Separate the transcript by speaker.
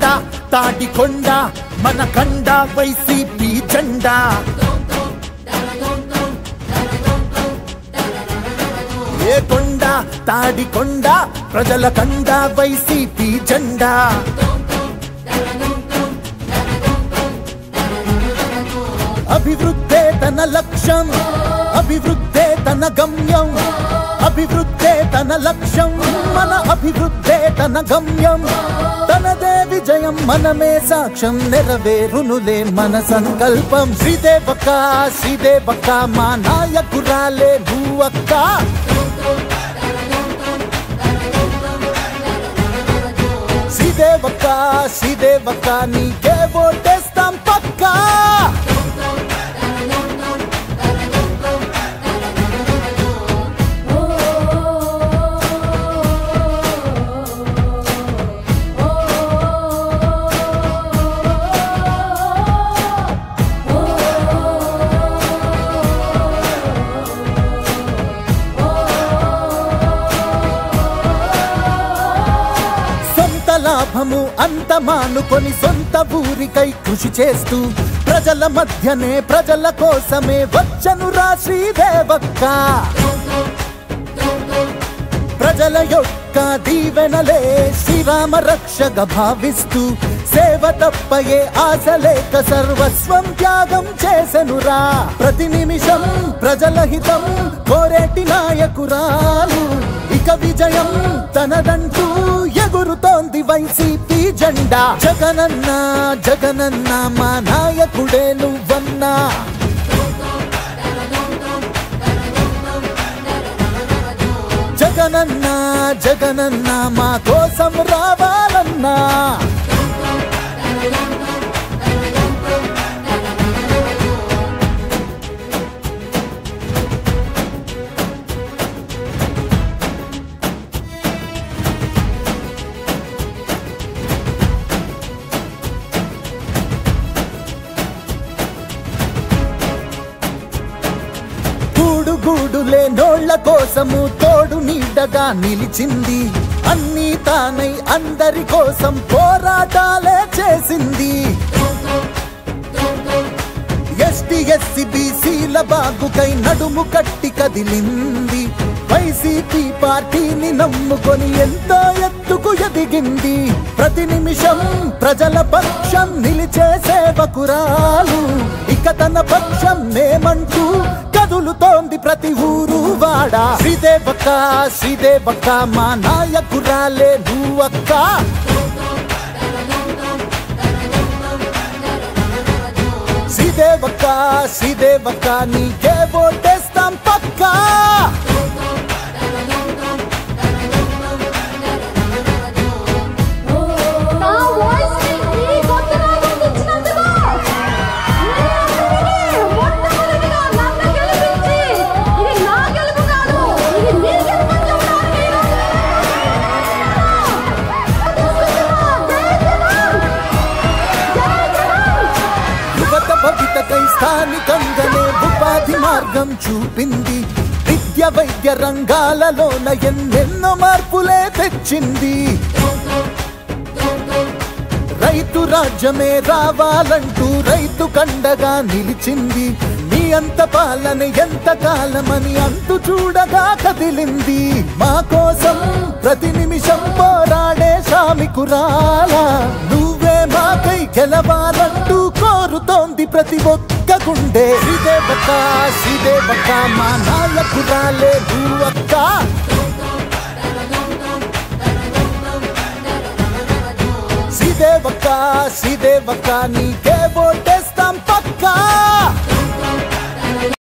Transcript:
Speaker 1: కొండ తాటి కొండ మన కండ వైసీపీ జెండా ఏ కొండ తాడి కొండ ప్రజల కండ వైసీపీ జెండా అభివృద్ధే తన లక్ష్యం అభివృద్ధే తన గమ్యం అభివృద్ధే తన లక్ష్యం మన అభివృద్ధే తన గమ్యం తనదే విజయం మనమే సాక్ష్యం నెరవేరునులే మన సంకల్పం శ్రీదేవక్క శ్రీదేవక్క మా నాయకురాలే నువ్వక్క శ్రీదేవక్క శ్రీదేవక్క నీకే ఓటేస్తాం పక్కా సొంత లాభము అంత మానుకొని సొంత ఊరికై కృషి చేస్తూ ప్రజల మధ్యనే ప్రజల కోసమే వచ్చను రా శ్రీదేవక్క ప్రజల యొక్క దీవెనలే శ్రీరామ రక్షగా భావిస్తూ సేవ తప్పయే ఆశ లేక సర్వస్వం త్యాగం చేసెనురా ప్రతి నిమిషం ప్రజల హితం కోరేటి నాయకురాలు ఇక విజయం తనదంటూ ఎగురుతోంది వైసీపీ జెండా జగనన్న జగనన్న మా నాయకుడే నువ్వన్నా జగనన్న జగనన్న మా కోసం రావాలన్నా గూడు గూడులే నోళ్ల కోసము తోడు నీడగా నిలిచింది అన్నీ తానై అందరి కోసం పోరాటాలే చేసింది ఎస్టీ ఎస్సీ బీసీల బాగుకై నడుము కట్టి కదిలింది వైసీపీ పార్టీని నమ్ముకొని ఎంతో ఎత్తుకు ఎదిగింది ప్రతి నిమిషం ప్రజల పక్షం నిలిచే సేవకురాలు ఇక తన పక్షం మేమంటూ కదులుతోంది ప్రతి ఊరు వాడ శ్రీదేవక్క శ్రీదేవక్క మా నాయకురాలే నువ్వక్క శ్రీదేవక్క శ్రీదేవక్క నీకే ఓటేస్తాం పక్కా
Speaker 2: నా వాయిస్ ని ఈ కొత్త నాయకుడికి ఇచ్చినందుకు నేనందరికీ మొట్టమొదటిగా నన్ను గెలిపించి ఇది నా గెలుపు కాదు ఇది నీ గెలుపు అని చెప్పడానికి ఈరోజు
Speaker 1: యువత భవితకై స్థానికంగానే ఉపాధి మార్గం చూపింది విద్య వైద్య రంగాలలోన ఎన్నెన్నో మార్పులే తెచ్చింది రైతు రాజ్యమే రావాలంటూ రైతు కండగా నిలిచింది నీ అంత పాలన ఎంత కాలమని అంతు చూడగా కదిలింది మా కోసం ప్రతి నిమిషం పోరాడే శ్రామికురాల నువ్వే మాకై గెలవాలంటూ కోరుతోంది ప్రతి ఒక్క గుండె శ్రీదేవక్క శ్రీదేవక్క మా నాయకురాలే నువ్వక్క శ్రీదేవక్క శ్రీదేవక్క నీకే ఓటు